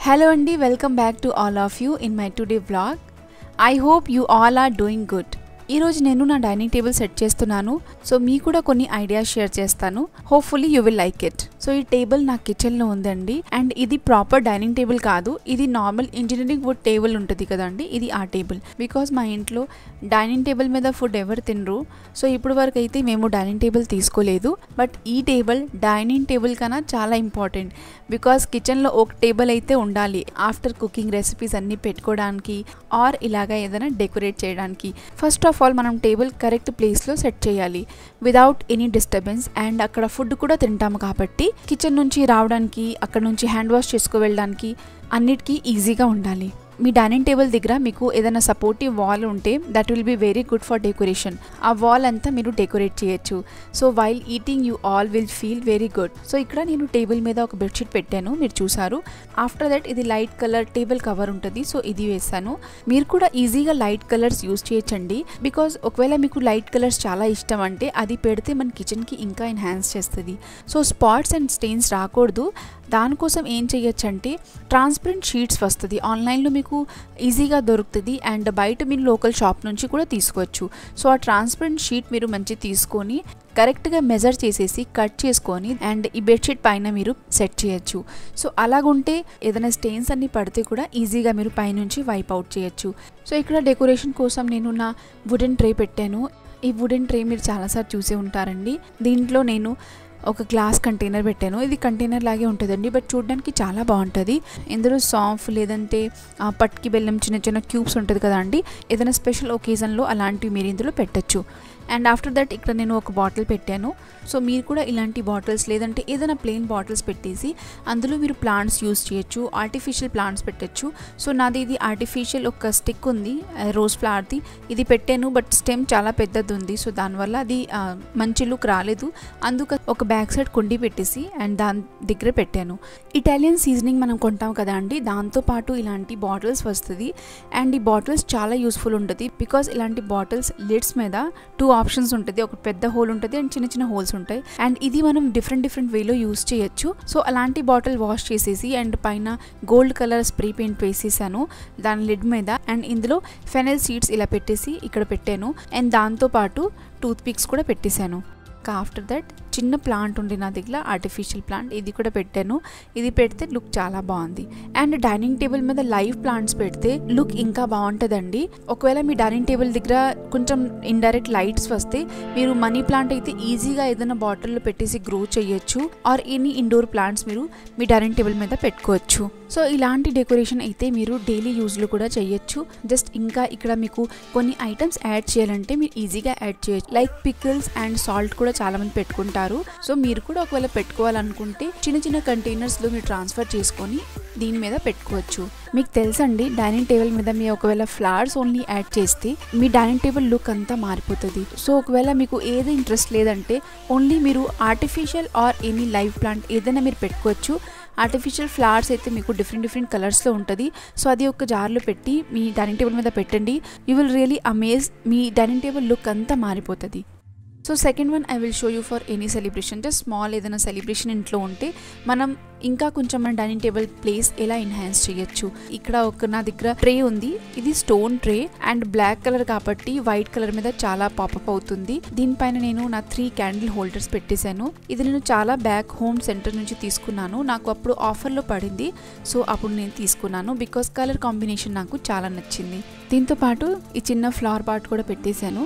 Hello అండి welcome back to all of you in my today vlog I hope you all are doing good ఈరోజు నేను నా dining table set చేస్తున్నాను so మీ కూడా కొన్ని ఐడియాస్ షేర్ చేస్తాను hopefully you will like it so ఈ టేబుల్ నా కిచెన్లో ఉందండి అండ్ ఇది ప్రాపర్ డైనింగ్ టేబుల్ కాదు ఇది నార్మల్ ఇంజనీరింగ్ వుడ్ టేబుల్ ఉంటుంది కదండి ఇది ఆ టేబుల్ బికాజ్ మా ఇంట్లో డైనింగ్ టేబుల్ మీద ఫుడ్ ఎవరు తినరు సో ఇప్పుడు వరకు అయితే మేము డైనింగ్ టేబుల్ తీసుకోలేదు బట్ ఈ టేబుల్ డైనింగ్ టేబుల్ కన్నా చాలా ఇంపార్టెంట్ బికాస్ కిచెన్లో ఒక టేబుల్ అయితే ఉండాలి ఆఫ్టర్ కుకింగ్ రెసిపీస్ అన్నీ పెట్టుకోవడానికి ఆర్ ఇలాగా ఏదైనా డెకరేట్ చేయడానికి ఫస్ట్ ఆఫ్ ఆల్ మనం టేబుల్ కరెక్ట్ ప్లేస్లో సెట్ చేయాలి విదౌట్ ఎనీ డిస్టర్బెన్స్ అండ్ అక్కడ ఫుడ్ కూడా తింటాము కాబట్టి కిచెన్ నుంచి రావడానికి అక్కడ నుంచి హ్యాండ్ వాష్ చేసుకో వెళ్ళడానికి అన్నిటికీ ఈజీగా ఉండాలి మీ డైనింగ్ టేబుల్ దగ్గర మీకు ఏదైనా సపోర్టివ్ వాల్ ఉంటే that will be very good for decoration ఆ వాల్ అంతా మీరు డెకరేట్ చేయొచ్చు so while eating you all will feel very good so ఇక్కడ నేను టేబుల్ మీద ఒక బెడ్షీట్ పెట్టాను మీరు చూసారు ఆఫ్టర్ దట్ ఇది లైట్ కలర్ టేబుల్ కవర్ ఉంటుంది సో ఇది వేసాను మీరు కూడా ఈజీగా లైట్ కలర్స్ యూస్ చేయొచ్చండి బికాజ్ ఒకవేళ మీకు లైట్ కలర్స్ చాలా ఇష్టం అంటే అది పెడితే మన కిచెన్కి ఇంకా ఎన్హాన్స్ చేస్తుంది సో స్పాట్స్ అండ్ స్టెయిన్స్ రాకూడదు దానికోసం ఏం చేయొచ్చు అంటే ట్రాన్స్పరెంట్ షీట్స్ వస్తుంది ఆన్లైన్లో మీకు ఈజీగా దొరుకుతుంది అండ్ బయట మీరు లోకల్ షాప్ నుంచి కూడా తీసుకోవచ్చు సో ఆ ట్రాన్స్పరెంట్ షీట్ మీరు మంచి తీసుకొని కరెక్ట్గా మెజర్ చేసేసి కట్ చేసుకొని అండ్ ఈ బెడ్షీట్ పైన మీరు సెట్ చేయొచ్చు సో అలాగుంటే ఏదైనా స్టెయిన్స్ అన్ని పడితే కూడా ఈజీగా మీరు పైనుంచి వైప్ అవుట్ చేయొచ్చు సో ఇక్కడ డెకరేషన్ కోసం నేను నా వుడెన్ ట్రే పెట్టాను ఈ వుడెన్ ట్రే మీరు చాలాసార్లు చూసే ఉంటారండి దీంట్లో నేను ఒక గ్లాస్ కంటైనర్ పెట్టాను ఇది కంటైనర్ లాగే ఉంటుందండి బట్ చూడడానికి చాలా బాగుంటుంది ఇందులో సాఫ్ లేదంటే పట్కి బెల్లం చిన్న చిన్న క్యూబ్స్ ఉంటుంది కదా అండి ఏదైనా స్పెషల్ ఒకేజన్లో అలాంటివి మీరు ఇందులో పెట్టచ్చు అండ్ ఆఫ్టర్ దట్ ఇక్కడ నేను ఒక బాటిల్ పెట్టాను సో మీరు కూడా ఇలాంటి బాటిల్స్ లేదంటే ఏదైనా ప్లెయిన్ బాటిల్స్ పెట్టేసి అందులో మీరు ప్లాంట్స్ యూస్ చేయొచ్చు ఆర్టిఫిషియల్ ప్లాంట్స్ పెట్టచ్చు సో నాది ఇది ఆర్టిఫిషియల్ ఒక స్టిక్ ఉంది రోజ్ ఫ్లవర్ది ఇది పెట్టాను బట్ స్టెమ్ చాలా పెద్దది ఉంది సో దానివల్ల అది మంచి లుక్ రాలేదు అందుకు ఒక బ్యాక్ సైడ్ కుండి పెట్టేసి అండ్ దాని దగ్గర పెట్టాను ఇటాలియన్ సీజనింగ్ మనం కొంటాం కదా అండి దాంతోపాటు ఇలాంటి బాటిల్స్ వస్తుంది అండ్ ఈ బాటిల్స్ చాలా యూస్ఫుల్ ఉంటుంది బికాస్ ఇలాంటి బాటిల్స్ లిడ్స్ మీద టూ ఆప్షన్స్ ఉంటుంది ఒక పెద్ద హోల్ ఉంటుంది అండ్ చిన్న చిన్న హోల్స్ ఉంటాయి అండ్ ఇది మనం డిఫరెంట్ డిఫరెంట్ వేలో యూస్ చేయొచ్చు సో అలాంటి బాటిల్ వాష్ చేసేసి అండ్ పైన గోల్డ్ కలర్ స్ప్రే పెయింట్ వేసేసాను దాని లిడ్ మీద అండ్ ఇందులో ఫెనల్ సీడ్స్ ఇలా పెట్టేసి ఇక్కడ పెట్టాను అండ్ దాంతోపాటు టూత్ పిక్స్ కూడా పెట్టేశాను ఆఫ్టర్ దట్ చిన్న ప్లాంట్ ఉండే నా దగ్గర ఆర్టిఫిషియల్ ప్లాంట్ ఇది కూడా పెట్టాను ఇది పెడితే లుక్ చాలా బాగుంది అండ్ డైనింగ్ టేబుల్ మీద లైవ్ ప్లాంట్స్ పెడితే లుక్ ఇంకా బాగుంటుందండి ఒకవేళ మీ డైనింగ్ టేబుల్ దగ్గర కొంచెం ఇండైరెక్ట్ లైట్స్ వస్తే మీరు మనీ ప్లాంట్ అయితే ఈజీగా ఏదైనా బాటిల్లో పెట్టేసి గ్రో చేయొచ్చు ఆర్ ఎనీ ఇండోర్ ప్లాంట్స్ మీరు మీ డైనింగ్ టేబుల్ మీద పెట్టుకోవచ్చు సో ఇలాంటి డెకరేషన్ అయితే మీరు డైలీ యూజ్లో కూడా చేయొచ్చు జస్ట్ ఇంకా ఇక్కడ మీకు కొన్ని ఐటమ్స్ యాడ్ చేయాలంటే మీరు ఈజీగా యాడ్ చేయొచ్చు లైక్ పికిల్స్ అండ్ సాల్ట్ కూడా చాలా మంది పెట్టుకుంటారు సో మీరు కూడా ఒకవేళ పెట్టుకోవాలనుకుంటే చిన్న చిన్న కంటైనర్స్లో మీరు ట్రాన్స్ఫర్ చేసుకొని దీని మీద పెట్టుకోవచ్చు మీకు తెలుసండి డైనింగ్ టేబుల్ మీద మీ ఒకవేళ ఫ్లవర్స్ ఓన్లీ యాడ్ చేస్తే మీ డైనింగ్ టేబుల్ లుక్ అంతా మారిపోతుంది సో ఒకవేళ మీకు ఏది ఇంట్రెస్ట్ లేదంటే ఓన్లీ మీరు artificial or any live plant ఏదైనా మీరు పెట్టుకోవచ్చు ఆర్టిఫిషియల్ ఫ్లవర్స్ అయితే మీకు డిఫరెంట్ డిఫరెంట్ కలర్స్లో ఉంటుంది సో అది ఒక జార్లో పెట్టి మీ డైనింగ్ టేబుల్ మీద పెట్టండి యూ విల్ రియలీ అమేజ్ మీ డైనింగ్ టేబుల్ లుక్ అంతా మారిపోతుంది so second one I will show you for any celebration just small ఏదైనా సెలబ్రేషన్ ఇంట్లో ఉంటే మనం ఇంకా కొంచెం మన డైనింగ్ టేబుల్ ప్లేస్ ఎలా ఎన్హాన్స్ చేయొచ్చు ఇక్కడ ఒక నా దగ్గర ట్రే ఉంది ఇది stone tray and black colour కాబట్టి వైట్ కలర్ మీద చాలా పాపప్ అవుతుంది దీనిపైన నేను నా త్రీ క్యాండిల్ హోల్డర్స్ పెట్టేశాను ఇది నేను చాలా బ్యాక్ హోమ్ సెంటర్ నుంచి తీసుకున్నాను నాకు అప్పుడు ఆఫర్లో పడింది సో అప్పుడు నేను తీసుకున్నాను బికాస్ కలర్ కాంబినేషన్ నాకు చాలా నచ్చింది దీంతో పాటు ఈ చిన్న ఫ్లవర్ పార్ట్ కూడా పెట్టేశాను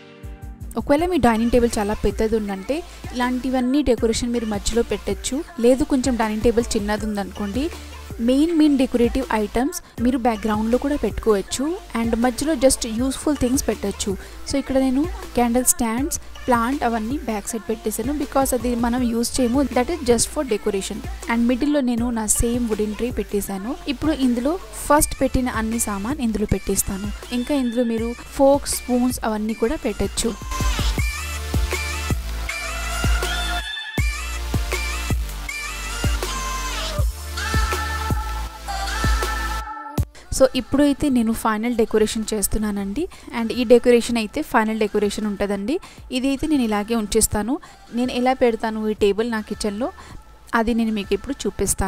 ఒకవేళ మీ డైనింగ్ టేబుల్ చాలా పెద్దది ఉందంటే ఇలాంటివన్నీ డెకరేషన్ మీరు మధ్యలో పెట్టచ్చు లేదు కొంచెం డైనింగ్ టేబుల్ చిన్నది ఉందనుకోండి మెయిన్ మెయిన్ డెకరేటివ్ ఐటమ్స్ మీరు బ్యాక్గ్రౌండ్లో కూడా పెట్టుకోవచ్చు అండ్ మధ్యలో జస్ట్ యూస్ఫుల్ థింగ్స్ పెట్టచ్చు సో ఇక్కడ నేను క్యాండిల్ స్టాండ్స్ ప్లాంట్ అవన్నీ బ్యాక్ సైడ్ పెట్టేశాను బికాస్ అది మనం యూస్ చేయము that is just for decoration and మిడిల్లో నేను నా సేమ్ వుడెన్ ట్రీ పెట్టేశాను ఇప్పుడు ఇందులో ఫస్ట్ పెట్టిన అన్ని సామాన్ ఇందులో పెట్టేస్తాను ఇంకా ఇందులో మీరు ఫోక్ స్పూన్స్ అవన్నీ కూడా పెట్టచ్చు సో ఇప్పుడు అయితే నేను ఫైనల్ డెకరేషన్ చేస్తున్నానండి అండ్ ఈ డెకరేషన్ అయితే ఫైనల్ డెకరేషన్ ఉంటుందండి ఇది అయితే నేను ఇలాగే ఉంచేస్తాను నేను ఎలా పెడతాను ఈ టేబుల్ నా కిచెన్లో అది నేను మీకు ఇప్పుడు చూపిస్తాను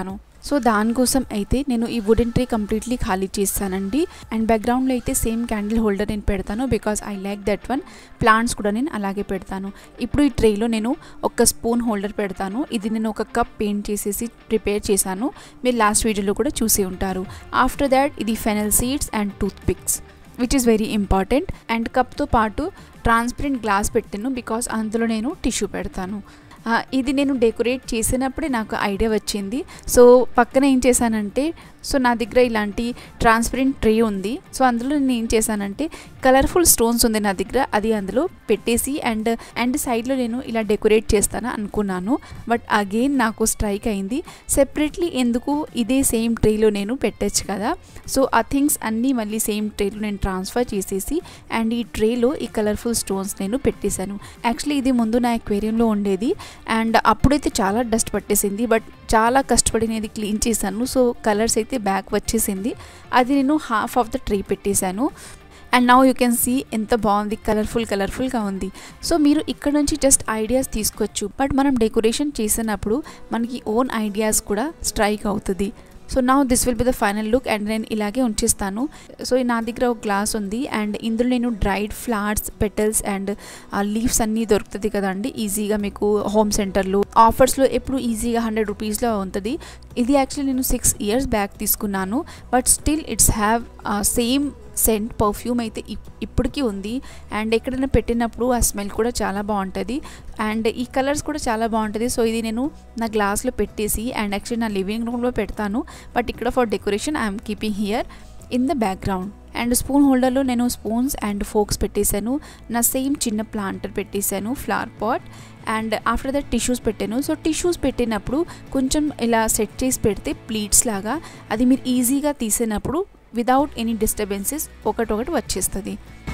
సో దానికోసం అయితే నేను ఈ వుడెన్ ట్రే కంప్లీట్లీ ఖాళీ చేస్తానండి అండ్ బ్యాక్గ్రౌండ్లో అయితే సేమ్ క్యాండిల్ హోల్డర్ నేను పెడతాను because I like that one plants కూడా నేను అలాగే పెడతాను ఇప్పుడు ఈ ట్రేలో నేను ఒక స్పూన్ హోల్డర్ పెడతాను ఇది నేను ఒక కప్ పెయింట్ చేసేసి ప్రిపేర్ చేశాను మీరు లాస్ట్ వీడియోలో కూడా చూసి ఉంటారు ఆఫ్టర్ దాట్ ఇది fennel seeds and tooth picks which is very important and కప్తో పాటు ట్రాన్స్పరెంట్ గ్లాస్ పెట్టాను బికాస్ అందులో నేను టిష్యూ పెడతాను ఇది నేను డెకరేట్ చేసినప్పుడే నాకు ఐడియా వచ్చింది సో పక్కన ఏం చేశానంటే సో నా దగ్గర ఇలాంటి ట్రాన్స్పరెంట్ ట్రే ఉంది సో అందులో నేను ఏం చేశానంటే కలర్ఫుల్ స్టోన్స్ ఉంది నా దగ్గర అది అందులో పెట్టేసి అండ్ అండ్ సైడ్లో నేను ఇలా డెకరేట్ చేస్తాను అనుకున్నాను బట్ అగైన్ నాకు స్ట్రైక్ అయింది సెపరేట్లీ ఎందుకు ఇదే సేమ్ ట్రేలో నేను పెట్టచ్చు కదా సో ఆ థింగ్స్ అన్నీ మళ్ళీ సేమ్ ట్రేలో నేను ట్రాన్స్ఫర్ చేసేసి అండ్ ఈ ట్రేలో ఈ కలర్ఫుల్ స్టోన్స్ నేను పెట్టేశాను యాక్చువల్లీ ఇది ముందు నా ఎక్వేరియంలో ఉండేది అండ్ అప్పుడైతే చాలా డస్ట్ పట్టేసింది బట్ చాలా కష్టపడి నేను క్లీన్ చేశాను సో కలర్స్ అయితే బ్యాక్ వచ్చేసింది అది నేను హాఫ్ ఆఫ్ ద ట్రీ పెట్టేశాను and now you can see ఎంత బాగుంది కలర్ఫుల్ కలర్ఫుల్గా ఉంది సో మీరు ఇక్కడ నుంచి జస్ట్ ఐడియాస్ తీసుకోవచ్చు బట్ మనం డెకరేషన్ చేసినప్పుడు మనకి ఓన్ ఐడియాస్ కూడా స్ట్రైక్ అవుతుంది సో నా this will be the final look and నేను ఇలాగే ఉంచేస్తాను సో నా దగ్గర ఒక గ్లాస్ ఉంది అండ్ ఇందులో నేను dried flowers petals and leaves అన్నీ దొరుకుతుంది కదండి ఈజీగా మీకు హోమ్ సెంటర్లో ఆఫర్స్లో ఎప్పుడు ఈజీగా హండ్రెడ్ రూపీస్లో ఉంటుంది ఇది యాక్చువల్లీ నేను సిక్స్ ఇయర్స్ బ్యాక్ తీసుకున్నాను but still it's have same scent perfume అయితే ఇప్పటికీ ఉంది అండ్ ఎక్కడైనా పెట్టినప్పుడు ఆ స్మెల్ కూడా చాలా బాగుంటుంది అండ్ ఈ కలర్స్ కూడా చాలా బాగుంటుంది సో ఇది నేను నా గ్లాస్లో పెట్టేసి అండ్ యాక్చువల్లీ నా లివింగ్ రూమ్లో పెడతాను బట్ ఇక్కడ for decoration I'm keeping here in the background and spoon హోల్డర్లో నేను స్పూన్స్ అండ్ ఫోక్స్ పెట్టేశాను నా సేమ్ చిన్న ప్లాంటర్ పెట్టేశాను flower pot and after that tissues పెట్టాను సో టిష్యూస్ పెట్టినప్పుడు కొంచెం ఇలా సెట్ చేసి పెడితే ప్లీట్స్ లాగా అది మీరు ఈజీగా తీసినప్పుడు వితౌట్ ఎనీ డిస్టర్బెన్సెస్ ఒకటొకటి వచ్చేస్తుంది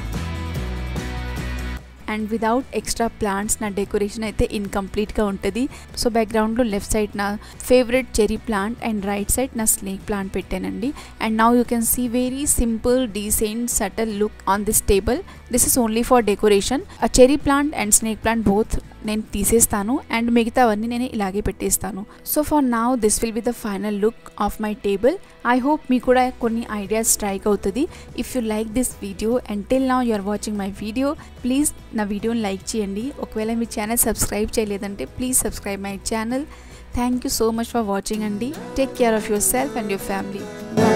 అండ్ వితౌట్ ఎక్స్ట్రా ప్లాంట్స్ నా డెకరేషన్ అయితే ఇన్కంప్లీట్గా ఉంటుంది సో బ్యాక్గ్రౌండ్లో లెఫ్ట్ సైడ్ నా favourite cherry plant and right side నా స్నేక్ ప్లాంట్ పెట్టానండి and now you can see very simple decent subtle look on this table this is only for decoration ఆ cherry plant and snake plant both నేను తీసేస్తాను and మిగతావన్నీ నేను ఇలాగే పెట్టేస్తాను so for now this will be the final look of my table I hope మీకు కూడా కొన్ని ఐడియాస్ స్ట్రైక్ అవుతుంది if you like this video and till now you are watching my video please నా వీడియోని లైక్ చేయండి ఒకవేళ మీ channel subscribe చేయలేదంటే please subscribe my channel thank you so much for watching అండి take care of yourself and your family bye